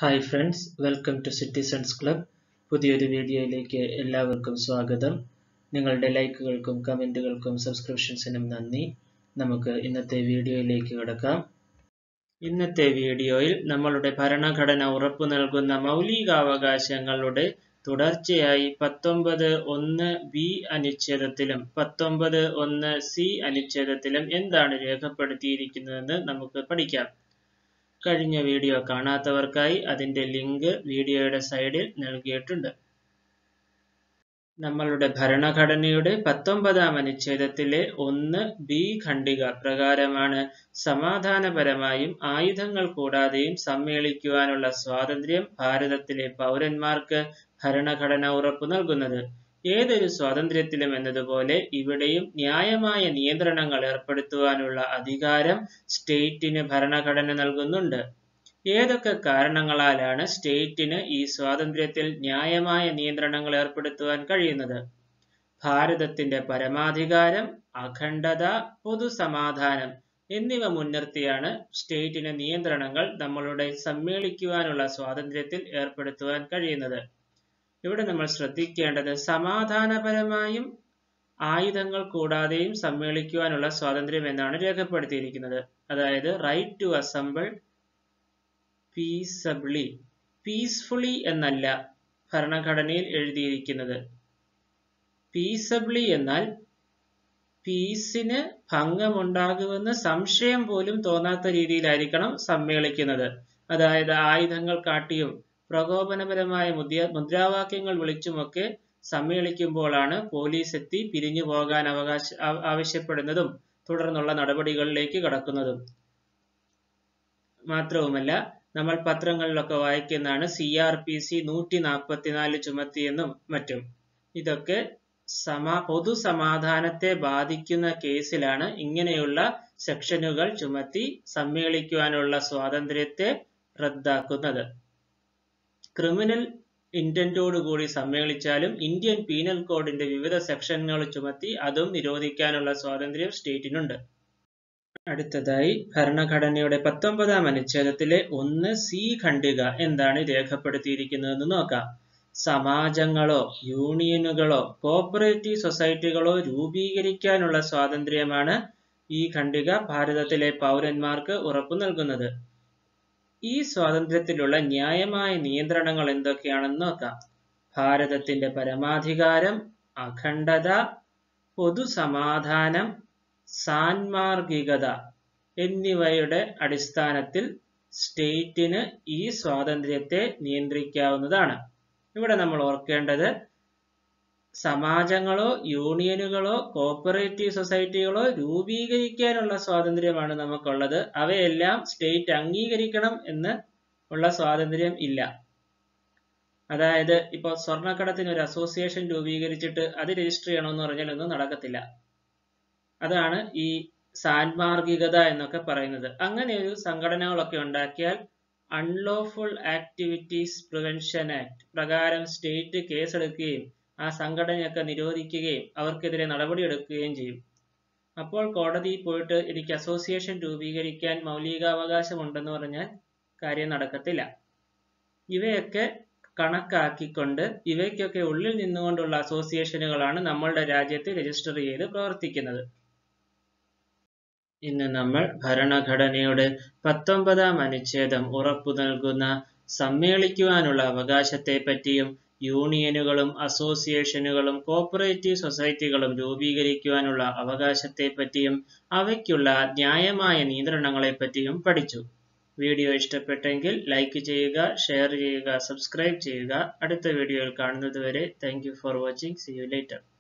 hi friends welcome to citizens club പുതിയൊരു വീഡിയോയിലേക്ക് എല്ലാവർക്കും സ്വാഗതം നിങ്ങളുടെ ലൈക്കുകൾക്കും കമൻറ്റുകൾക്കും സബ്സ്ക്രിപ്ഷൻസിനും നന്ദി നമുക്ക് ഇന്നത്തെ വീഡിയോയിലേക്ക് കിടക്കാം ഇന്നത്തെ വീഡിയോയിൽ നമ്മളുടെ ഭരണഘടന ഉറപ്പു നൽകുന്ന മൗലികാവകാശങ്ങളുടെ തുടർച്ചയായി പത്തൊമ്പത് ഒന്ന് ബി അനുച്ഛേദത്തിലും പത്തൊമ്പത് ഒന്ന് സി അനുച്ഛേദത്തിലും എന്താണ് രേഖപ്പെടുത്തിയിരിക്കുന്നതെന്ന് നമുക്ക് പഠിക്കാം കഴിഞ്ഞ വീഡിയോ കാണാത്തവർക്കായി അതിന്റെ ലിങ്ക് വീഡിയോയുടെ സൈഡിൽ നൽകിയിട്ടുണ്ട് നമ്മളുടെ ഭരണഘടനയുടെ പത്തൊമ്പതാം അനുച്ഛേദത്തിലെ ഒന്ന് ബി ഖണ്ഡിക പ്രകാരമാണ് സമാധാനപരമായും ആയുധങ്ങൾ കൂടാതെയും സമ്മേളിക്കുവാനുള്ള സ്വാതന്ത്ര്യം ഭാരതത്തിലെ പൗരന്മാർക്ക് ഭരണഘടന ഉറപ്പു നൽകുന്നത് ഏതൊരു സ്വാതന്ത്ര്യത്തിലും എന്നതുപോലെ ഇവിടെയും ന്യായമായ നിയന്ത്രണങ്ങൾ ഏർപ്പെടുത്തുവാനുള്ള അധികാരം സ്റ്റേറ്റിന് ഭരണഘടന നൽകുന്നുണ്ട് ഏതൊക്കെ കാരണങ്ങളാലാണ് സ്റ്റേറ്റിന് ഈ സ്വാതന്ത്ര്യത്തിൽ ന്യായമായ നിയന്ത്രണങ്ങൾ ഏർപ്പെടുത്തുവാൻ കഴിയുന്നത് ഭാരതത്തിന്റെ പരമാധികാരം അഖണ്ഡത പൊതുസമാധാനം എന്നിവ മുൻനിർത്തിയാണ് സ്റ്റേറ്റിന് നിയന്ത്രണങ്ങൾ നമ്മളുടെ സമ്മേളിക്കുവാനുള്ള സ്വാതന്ത്ര്യത്തിൽ ഏർപ്പെടുത്തുവാൻ കഴിയുന്നത് ഇവിടെ നമ്മൾ ശ്രദ്ധിക്കേണ്ടത് സമാധാനപരമായും ആയുധങ്ങൾ കൂടാതെയും സമ്മേളിക്കുവാനുള്ള സ്വാതന്ത്ര്യം എന്നാണ് രേഖപ്പെടുത്തിയിരിക്കുന്നത് അതായത് right to assemble peaceably peacefully എന്നല്ല ഭരണഘടനയിൽ എഴുതിയിരിക്കുന്നത് പീസബിളി എന്നാൽ പീസിന് ഭംഗമുണ്ടാകുമെന്ന് സംശയം പോലും തോന്നാത്ത രീതിയിലായിരിക്കണം സമ്മേളിക്കുന്നത് അതായത് ആയുധങ്ങൾ കാട്ടിയും പ്രകോപനപരമായ മുദ്രാവാക്യങ്ങൾ വിളിച്ചുമൊക്കെ സമ്മേളിക്കുമ്പോഴാണ് പോലീസ് എത്തി പിരിഞ്ഞു പോകാൻ അവകാശ ആവശ്യപ്പെടുന്നതും തുടർന്നുള്ള നടപടികളിലേക്ക് കടക്കുന്നതും മാത്രവുമല്ല നമ്മൾ പത്രങ്ങളിലൊക്കെ വായിക്കുന്നതാണ് സി ആർ പി സി നൂറ്റി നാൽപ്പത്തിനാല് ചുമത്തിയെന്നും മറ്റും ഇതൊക്കെ സമാ പൊതുസമാധാനത്തെ ബാധിക്കുന്ന കേസിലാണ് ഇങ്ങനെയുള്ള സെക്ഷനുകൾ ചുമത്തി സമ്മേളിക്കുവാനുള്ള സ്വാതന്ത്ര്യത്തെ റദ്ദാക്കുന്നത് ക്രിമിനൽ ഇന്റന്റോടുകൂടി സമ്മേളിച്ചാലും ഇന്ത്യൻ പീനൽ കോഡിന്റെ വിവിധ സെക്ഷനുകൾ ചുമത്തി അതും നിരോധിക്കാനുള്ള സ്വാതന്ത്ര്യം സ്റ്റേറ്റിനുണ്ട് അടുത്തതായി ഭരണഘടനയുടെ പത്തൊമ്പതാം അനുച്ഛേദത്തിലെ ഒന്ന് സി ഖണ്ഡിക എന്താണ് രേഖപ്പെടുത്തിയിരിക്കുന്നതെന്ന് നോക്കാം സമാജങ്ങളോ യൂണിയനുകളോ കോപ്പറേറ്റീവ് സൊസൈറ്റികളോ രൂപീകരിക്കാനുള്ള സ്വാതന്ത്ര്യമാണ് ഈ ഖണ്ഡിക ഭാരതത്തിലെ പൗരന്മാർക്ക് ഉറപ്പു നൽകുന്നത് ഈ സ്വാതന്ത്ര്യത്തിലുള്ള ന്യായമായ നിയന്ത്രണങ്ങൾ എന്തൊക്കെയാണെന്ന് നോക്കാം ഭാരതത്തിന്റെ പരമാധികാരം അഖണ്ഡത പൊതുസമാധാനം സാൻമാർഗികത എന്നിവയുടെ അടിസ്ഥാനത്തിൽ സ്റ്റേറ്റിന് ഈ സ്വാതന്ത്ര്യത്തെ നിയന്ത്രിക്കാവുന്നതാണ് ഇവിടെ നമ്മൾ ഓർക്കേണ്ടത് സമാജങ്ങളോ യൂണിയനുകളോ കോപ്പറേറ്റീവ് സൊസൈറ്റികളോ രൂപീകരിക്കാനുള്ള സ്വാതന്ത്ര്യമാണ് നമുക്കുള്ളത് അവയെല്ലാം സ്റ്റേറ്റ് അംഗീകരിക്കണം എന്ന് ഉള്ള സ്വാതന്ത്ര്യം ഇല്ല അതായത് ഇപ്പോൾ സ്വർണ്ണക്കടത്തിന് ഒരു അസോസിയേഷൻ രൂപീകരിച്ചിട്ട് അത് രജിസ്റ്റർ ചെയ്യണമെന്ന് പറഞ്ഞാൽ ഒന്നും നടക്കത്തില്ല അതാണ് ഈ സാൻമാർഗികത എന്നൊക്കെ പറയുന്നത് അങ്ങനെ ഒരു സംഘടനകളൊക്കെ ഉണ്ടാക്കിയാൽ അൺലോഫുൾ ആക്ടിവിറ്റീസ് പ്രിവെൻഷൻ ആക്ട് പ്രകാരം സ്റ്റേറ്റ് കേസെടുക്കുകയും ആ സംഘടനയൊക്കെ നിരോധിക്കുകയും അവർക്കെതിരെ നടപടിയെടുക്കുകയും ചെയ്യും അപ്പോൾ കോടതിയിൽ പോയിട്ട് എനിക്ക് അസോസിയേഷൻ രൂപീകരിക്കാൻ മൗലികാവകാശമുണ്ടെന്ന് പറഞ്ഞാൽ കാര്യം നടക്കത്തില്ല ഇവയൊക്കെ കണക്കാക്കിക്കൊണ്ട് ഇവയ്ക്കൊക്കെ ഉള്ളിൽ നിന്നുകൊണ്ടുള്ള അസോസിയേഷനുകളാണ് നമ്മളുടെ രാജ്യത്ത് രജിസ്റ്റർ ചെയ്ത് പ്രവർത്തിക്കുന്നത് ഇന്ന് നമ്മൾ ഭരണഘടനയുടെ പത്തൊമ്പതാം അനുച്ഛേദം ഉറപ്പു നൽകുന്ന സമ്മേളിക്കുവാനുള്ള അവകാശത്തെ പറ്റിയും യൂണിയനുകളും അസോസിയേഷനുകളും കോപ്പറേറ്റീവ് സൊസൈറ്റികളും രൂപീകരിക്കുവാനുള്ള അവകാശത്തെ പറ്റിയും അവയ്ക്കുള്ള ന്യായമായ നിയന്ത്രണങ്ങളെ പറ്റിയും പഠിച്ചു വീഡിയോ ഇഷ്ടപ്പെട്ടെങ്കിൽ ലൈക്ക് ചെയ്യുക ഷെയർ ചെയ്യുക സബ്സ്ക്രൈബ് ചെയ്യുക അടുത്ത വീഡിയോയിൽ കാണുന്നത് വരെ thank for watching see you later